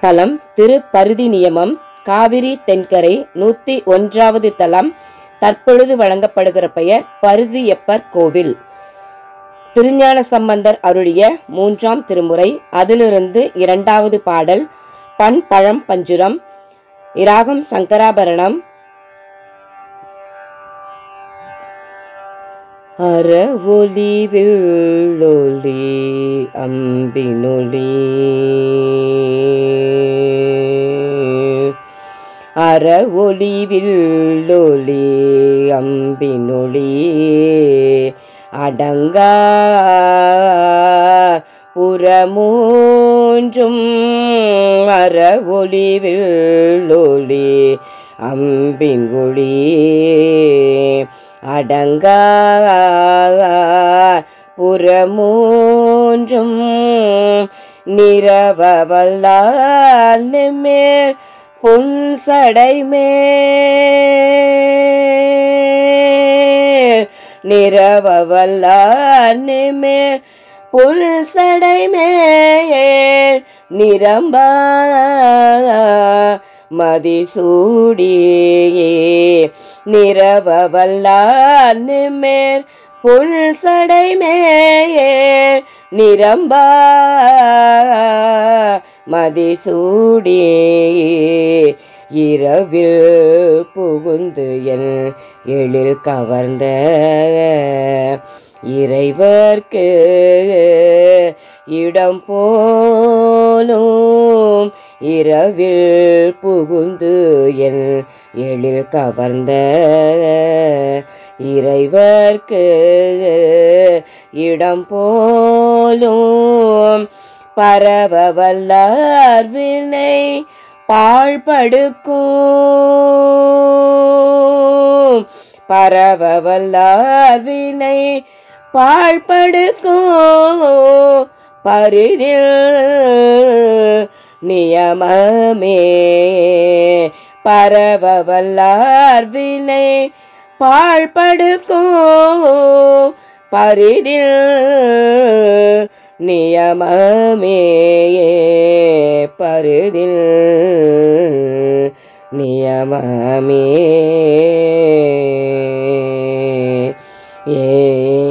தலம் திரு பருதி நியமம் காவிரி தென்கரை நூத்தி ஒன்றாவது தலம் தற்பொழுது வழங்கப்படுகிற பெயர் பருதியப்பர் கோவில் திருஞான சம்பந்தர் அருளிய மூன்றாம் திருமுறை அதிலிருந்து இரண்டாவது பாடல் பண் பழம் பஞ்சுரம் இராகம் சங்கராபரணம் அற ஒலி வில்லொலி அம்பினொலி அற ஒலி வில்லொலி அம்பினொலி அடங்கா புறமூன்றும் அற ஒலி வில்லொலி அம்பின் ஒளி அடங்கா புறமூன்றும் நிரவவல்லால் மேல் புன்சடை மேல் நிரவவல்லால் மேல் புன்சடை மேல் நிரம்ப மதிசூடியே நிரவவல்லால் மேல் புல்சடை மேல் நிரம்ப மதிசூடியே இரவில் புகுந்து என் எழில் கவர்ந்த இறைவர்க்கு இடம் போலும் இரவில் புகுந்து என் எழில் கவர்ந்த இறைவர்க்கு இடம் போலும் பரவவல்லார் வினை பாழ்படுக்கும் பரவவல்லார் வினை பாழ்படுக்கும் பரிதில் நியமமே பரவவல்லார் வினை பாழ்படுக்கும் பரிதில் நியமமே பருதில் நியமமே ஏ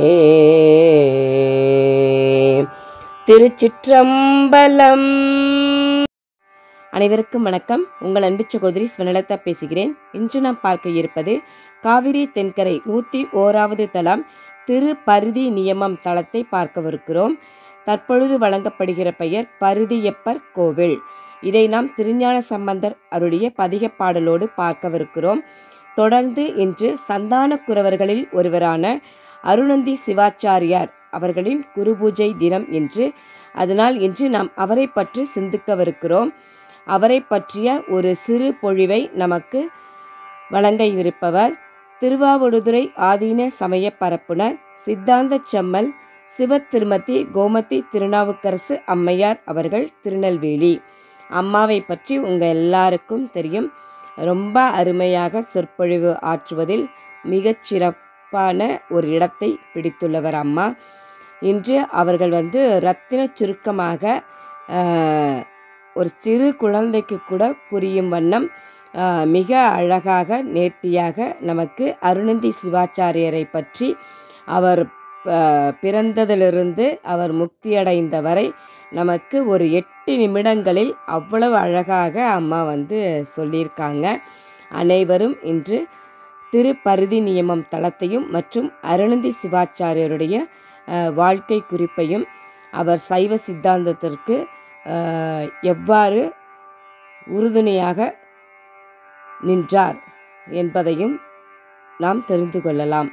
திருச்சிற்றம்பலம் அனைவருக்கும் வணக்கம் உங்கள் அன்பு சகோதரி ஸ்வனலதா பேசுகிறேன் இன்று நாம் பார்க்க இருப்பது காவிரி தென்கரை நூற்றி ஓராவது தலம் திரு பருதி நியமம் தளத்தை பார்க்கவிருக்கிறோம் தற்பொழுது வழங்கப்படுகிற பெயர் பருதியப்பர் கோவில் இதை நாம் திருஞான சம்பந்தர் அருளிய பதிக பாடலோடு பார்க்கவிருக்கிறோம் தொடர்ந்து இன்று சந்தான குறவர்களில் ஒருவரான அருணந்தி சிவாச்சாரியார் அவர்களின் குருபூஜை தினம் என்று அதனால் இன்று நாம் அவரை பற்றி சிந்திக்கவிருக்கிறோம் அவரை பற்றிய ஒரு சிறு பொழிவை நமக்கு வழங்க இருப்பவர் திருவாவடுதுறை ஆதீன சமய பரப்புனர் சித்தாந்த செம்மல் சிவ திருமதி கோமதி திருநாவுக்கரசு அம்மையார் அவர்கள் திருநெல்வேலி அம்மாவை பற்றி உங்கள் எல்லாருக்கும் தெரியும் ரொம்ப அருமையாக சொற்பொழிவு ஆற்றுவதில் மிகச் சிறப்பான ஒரு இடத்தை பிடித்துள்ளவர் அம்மா இன்று அவர்கள் வந்து ரத்தின சுருக்கமாக ஒரு சிறு குழந்தைக்கு கூட புரியும் வண்ணம் மிக அழகாக நேர்த்தியாக நமக்கு அருணந்தி சிவாச்சாரியரை பற்றி அவர் பிறந்ததிலிருந்து அவர் முக்தியடைந்த வரை நமக்கு ஒரு எட்டு நிமிடங்களில் அவ்வளவு அழகாக அம்மா வந்து சொல்லியிருக்காங்க அனைவரும் இன்று திரு பருதி நியமம் தளத்தையும் மற்றும் அருணந்தி சிவாச்சாரியருடைய வாழ்க்கை குறிப்பையும் அவர் சைவ சித்தாந்தத்திற்கு எவ்வாறு உறுதுணையாக நின்றார் என்பதையும் நாம் தெரிந்து கொள்ளலாம்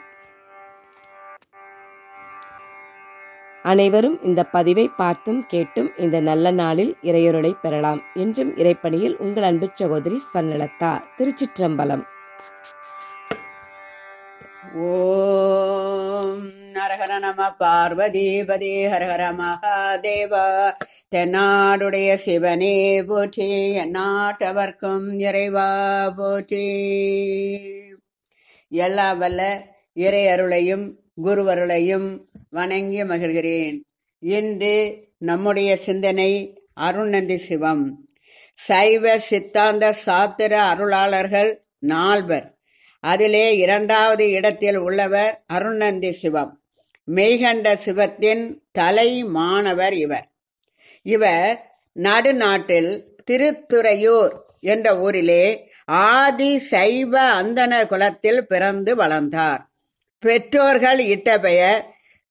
அனைவரும் இந்த பதிவை பார்த்தும் கேட்டும் இந்த நல்ல நாளில் இறையொருளை பெறலாம் என்றும் இறைப்பணியில் உங்கள் அன்பு சகோதரி ஸ்வர்ணலதா திருச்சிற்றம்பலம் ஓம் ஹரஹர நம பார்வதீபதி ஹரஹர மகாதேவ தென்னாடுடைய சிவனே போற்றி எந்நாட்டவர்க்கும் இறைவா போற்றி எல்லா வல்ல இறை அருளையும் குருவருளையும் வணங்கி மகிழ்கிறேன் இன்று நம்முடைய சிந்தனை அருணந்தி சிவம் சைவ சித்தாந்த சாத்திர அருளாளர்கள் நால்வர் அதிலே இரண்டாவது இடத்தில் உள்ளவர் அருணந்தி சிவம் மெய்கண்ட சிவத்தின் தலை மாணவர் இவர் இவர் நடுநாட்டில் திருத்துறையூர் என்ற ஊரிலே ஆதி சைவ அந்தன குலத்தில் பிறந்து வளர்ந்தார் பெற்றோர்கள் இட்ட பெயர்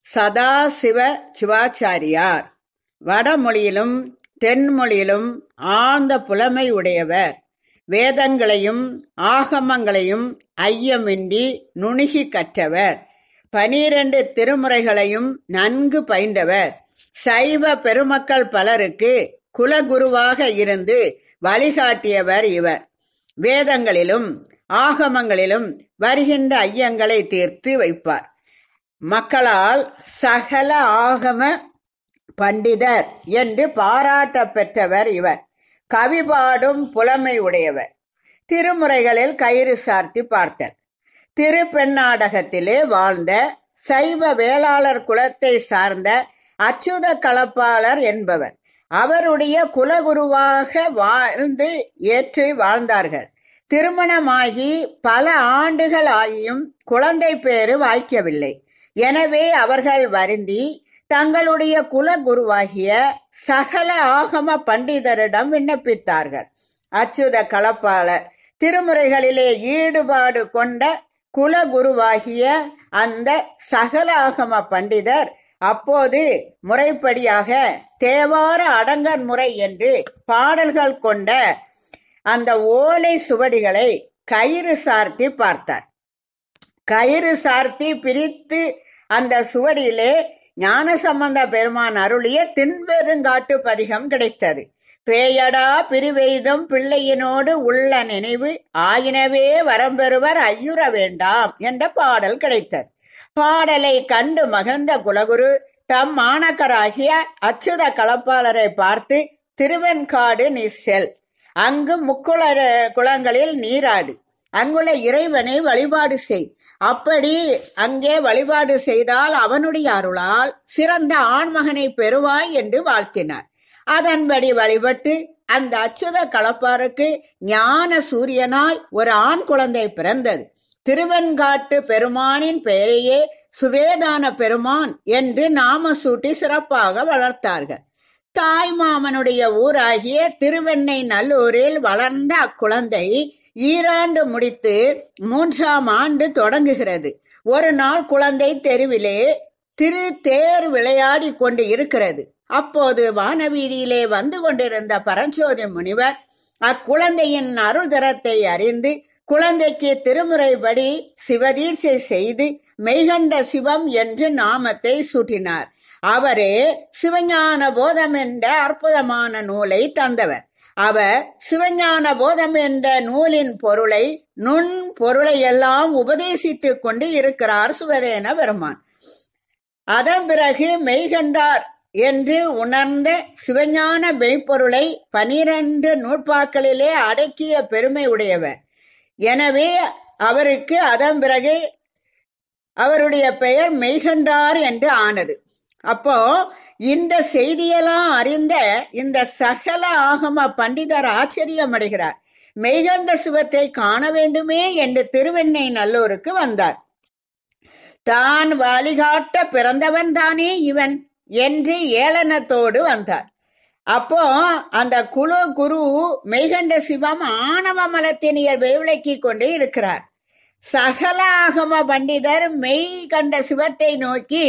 சதாசிவ சிவாச்சாரியார் வடமொழியிலும் தென்மொழியிலும் ஆழ்ந்த புலமை உடையவர் வேதங்களையும் ஆகமங்களையும் ஐயமின்றி நுணுகி கற்றவர் பனிரெண்டு திருமுறைகளையும் நன்கு பயின்றவர் சைவ பெருமக்கள் பலருக்கு குலகுருவாக இருந்து வழிகாட்டியவர் இவர் வேதங்களிலும் ஆகமங்களிலும் வருகின்ற ஐயங்களை தீர்த்து வைப்பார் மக்களால் சகல ஆகம பண்டிதர் என்று பாராட்ட பெற்றவர் இவர் கவி பாடும் புலமை உடையவர் திருமுறைகளில் கயிறு சார்த்தி பார்த்தல் திருப்பெண்ணாடகத்திலே வாழ்ந்த சைவ வேளாளர் குலத்தை சார்ந்த அச்சுத கலப்பாளர் என்பவர் அவருடைய குலகுருவாக வாழ்ந்து ஏற்று வாழ்ந்தார்கள் திருமணமாகி பல ஆண்டுகள் ஆகியும் குழந்தை பேறு வாய்க்கவில்லை எனவே அவர்கள் வருந்தி தங்களுடைய குலகுருவாகிய சகல ஆகம பண்டிதரிடம் விண்ணப்பித்தார்கள் அச்சுத கலப்பாளர் திருமுறைகளிலே ஈடுபாடு கொண்ட குலகுருவாகிய அந்த சகல ஆகம பண்டிதர் அப்போது முறைப்படியாக தேவார அடங்கர் முறை என்று பாடல்கள் கொண்ட அந்த ஓலை சுவடிகளை கயிறு சார்த்தி பார்த்தார் கயிறு சார்த்தி பிரித்து அந்த சுவடியிலே ஞானசம்பந்த பெருமான் அருளிய தின்பெருங்காட்டு பதிகம் கிடைத்தது பேயடா பிரிவெய்தும் பிள்ளையினோடு உள்ள நினைவு ஆயினவே வரம்பெறுவர் ஐயுற வேண்டாம் என்ற பாடல் கிடைத்தது பாடலை கண்டு மகிழ்ந்த குலகுரு தம் மாணக்கராகிய அச்சுத கலப்பாளரை பார்த்து திருவெண்காடு நீ செல் அங்கு முக்குள குளங்களில் நீராடு அங்குள்ள இறைவனை வழிபாடு செய் அப்படி அங்கே வழிபாடு செய்தால் அவனுடைய அருளால் சிறந்த ஆண்மகனை பெறுவாய் என்று வாழ்த்தினார் அதன்படி வழிபட்டு அந்த அச்சுத கலப்பாருக்கு ஞான சூரியனாய் ஒரு ஆண் குழந்தை பிறந்தது திருவெண்காட்டு பெருமானின் பெயரையே சுவேதான பெருமான் என்று நாம சூட்டி சிறப்பாக வளர்த்தார்கள் தாய் மாமனுடைய ஊராகிய திருவெண்ணை நல்லூரில் வளர்ந்த அக்குழந்தை ஈராண்டு முடித்து மூன்றாம் ஆண்டு தொடங்குகிறது ஒரு நாள் குழந்தை தெருவிலே திரு தேர் விளையாடி கொண்டு இருக்கிறது அப்போது வானவீதியிலே வந்து கொண்டிருந்த பரஞ்சோதி முனிவர் அக்குழந்தையின் அருள் தரத்தை அறிந்து குழந்தைக்கு திருமுறைப்படி சிவதீட்சை செய்து மெய்கண்ட சிவம் என்று நாமத்தை சூட்டினார் அவரே சிவஞான போதம் என்ற அற்புதமான நூலை தந்தவர் அவர் சிவஞான போதம் என்ற நூலின் பொருளை நுண் பொருளை எல்லாம் உபதேசித்துக் கொண்டு இருக்கிறார் சுவதேன பெருமான் அதன் பிறகு மெய்கண்டார் என்று உணர்ந்த சிவஞான மெய்ப்பொருளை பனிரெண்டு நூற்பாக்களிலே அடக்கிய பெருமை உடையவர் எனவே அவருக்கு அதன் பிறகு அவருடைய பெயர் மெய்கண்டார் என்று ஆனது அப்போ இந்த செய்தியெல்லாம் அறிந்த இந்த சகல ஆகம பண்டிதர் ஆச்சரியம் அடைகிறார் மெய்கண்ட சிவத்தை காண வேண்டுமே என்று திருவெண்ணை நல்லூருக்கு வந்தார் தான் வழிகாட்ட பிறந்தவன் தானே இவன் என்று ஏளனத்தோடு வந்தார் அப்போ அந்த குழு குரு மெய்கண்ட சிவம் ஆணவ மலத்தினியர் விளக்கி கொண்டு இருக்கிறார் சகல ஆகம பண்டிதர் மெய் கண்ட சிவத்தை நோக்கி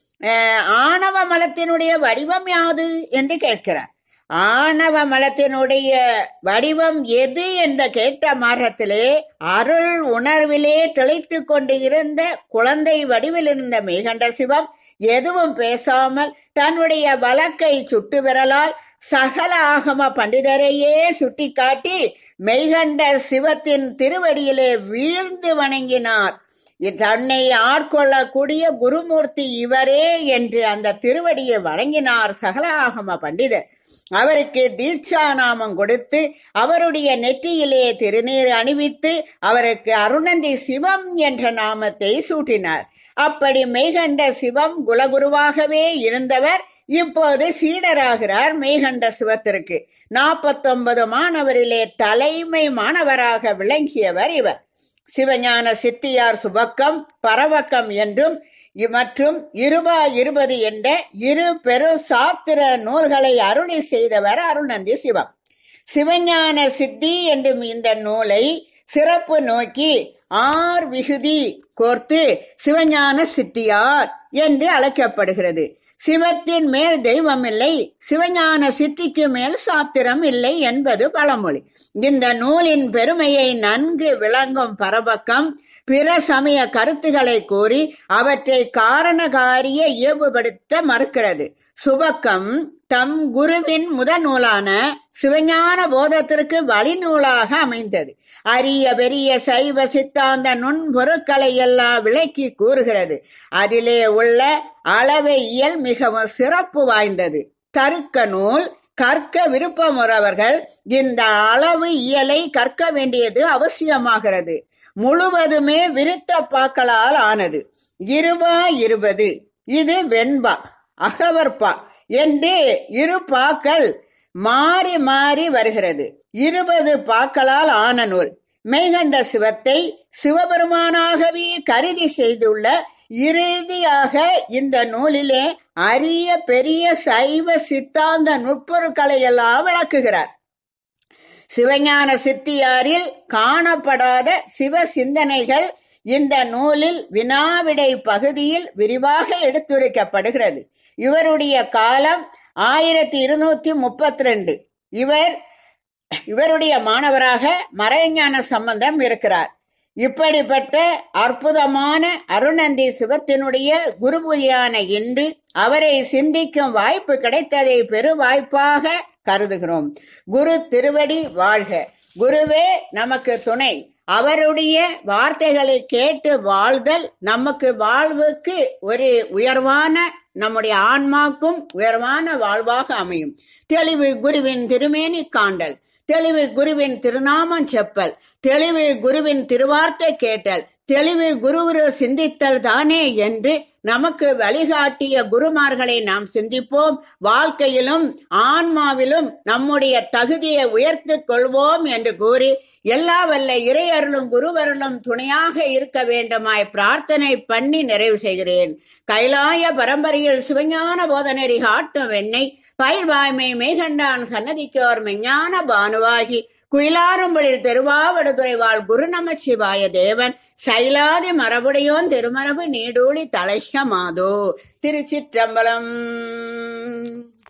ஆணவ மலத்தினுடைய வடிவம் யாது என்று கேட்கிறார் ஆணவ மலத்தினுடைய வடிவம் எது என்ற கேட்ட மார்க்கத்திலே அருள் உணர்விலே திளைத்து கொண்டு இருந்த குழந்தை வடிவில் இருந்த மெய்கண்ட சிவம் எதுவும் பேசாமல் தன்னுடைய வழக்கை சுட்டு விரலால் சகல ஆகம பண்டிதரையே சுட்டிக்காட்டி மெய்கண்ட சிவத்தின் திருவடியிலே வீழ்ந்து வணங்கினார் தன்னை ஆட்கொள்ளக்கூடிய குருமூர்த்தி இவரே என்று அந்த திருவடியை வழங்கினார் சகல ஆகம பண்டிதர் அவருக்கு தீட்சா நாமம் கொடுத்து அவருடைய நெற்றியிலே திருநீர் அணிவித்து அவருக்கு அருணந்தி சிவம் என்ற நாமத்தை சூட்டினார் அப்படி மெய்கண்ட சிவம் குலகுருவாகவே இருந்தவர் இப்போது சீடராகிறார் மெய்கண்ட சிவத்திற்கு நாற்பத்தொன்பது மாணவரிலே தலைமை மாணவராக விளங்கியவர் இவர் சிவஞான சித்தியார் சுபக்கம் பரவக்கம் என்றும் மற்றும் இருபா இருபது என்ற இரு பெரு சாத்திர நூல்களை அருளி செய்தவர் அருணந்தி சிவம் சிவஞான சித்தி என்றும் இந்த நூலை சிறப்பு நோக்கி ஆர் விகுதி கோர்த்து சிவஞான சித்தியார் என்று அழைக்கப்படுகிறது சிவத்தின் மேல் தெய்வம் இல்லை சிவஞான சித்திக்கு மேல் சாத்திரம் இல்லை என்பது பழமொழி இந்த நூலின் பெருமையை நன்கு விளங்கும் பரபக்கம் பிற சமய கருத்துக்களை கூறி அவற்றை காரணகாரிய இயல்புபடுத்த மறுக்கிறது சுபக்கம் தம் குருவின் முதல் நூலான சிவஞான போதத்திற்கு வழிநூலாக அமைந்தது அரிய பெரிய சைவ சித்தாந்த நுண்பொருட்களை எல்லாம் விளக்கி கூறுகிறது அதிலே உள்ள அளவையியல் மிகவும் சிறப்பு வாய்ந்தது தருக்க நூல் கற்க விருப்பமுறவர்கள் இந்த அளவு இயலை கற்க வேண்டியது அவசியமாகிறது முழுவதுமே விருத்த பாக்களால் ஆனது இருபா இருபது இது வெண்பா அகவற்பா என்று இரு பாக்கள் மாறி மாறி வருகிறது இருபது பாக்களால் ஆன நூல் மெய்கண்ட சிவத்தை சிவபெருமானாகவே கருதி செய்துள்ள இறுதியாக இந்த நூலிலே அரிய பெரிய சைவ சித்தாந்த நுட்பொருட்களை எல்லாம் விளக்குகிறார் சிவஞான சித்தியாரில் காணப்படாத சிவ சிந்தனைகள் இந்த நூலில் வினாவிடை பகுதியில் விரிவாக எடுத்துரைக்கப்படுகிறது இவருடைய காலம் ஆயிரத்தி இருநூத்தி முப்பத்தி ரெண்டு இவர் இவருடைய மாணவராக மறைஞான சம்பந்தம் இருக்கிறார் இப்படிப்பட்ட அற்புதமான அருணந்தி சிவத்தினுடைய குருபூஜையான இன்று அவரை சிந்திக்கும் வாய்ப்பு கிடைத்ததை பெரு வாய்ப்பாக கருதுகிறோம் குரு திருவடி வாழ்க குருவே நமக்கு துணை அவருடைய வார்த்தைகளை கேட்டு வாழ்தல் நமக்கு வாழ்வுக்கு ஒரு உயர்வான நம்முடைய ஆன்மாக்கும் உயர்வான வாழ்வாக அமையும் தெளிவு குருவின் திருமேனி காண்டல் தெளிவு குருவின் திருநாமம் செப்பல் தெளிவு குருவின் திருவார்த்தை கேட்டல் தெளிவு குருவுரு சிந்தித்தல் தானே என்று நமக்கு வழிகாட்டிய குருமார்களை நாம் சிந்திப்போம் வாழ்க்கையிலும் ஆன்மாவிலும் நம்முடைய தகுதியை உயர்த்து கொள்வோம் என்று கூறி எல்லா வல்ல இறையருளும் குருவருளும் துணையாக இருக்க வேண்டுமாய் பிரார்த்தனை பண்ணி நிறைவு செய்கிறேன் கைலாய பரம்பரையில் சிவஞான போதனரி காட்டும் வெண்ணை பயிர்வாய்மை மேகண்டான் சன்னதிக்கோர் மெஞ்ஞான பானுவாகி குயிலாரும்பொழில் திருவாவடுதுறை வாழ் குரு நமச்சிவாய தேவன் சைலாதி மரபுடையோன் திருமரபு நீடூழி தலைக மாதோ திருச்சிற்றம்பலம்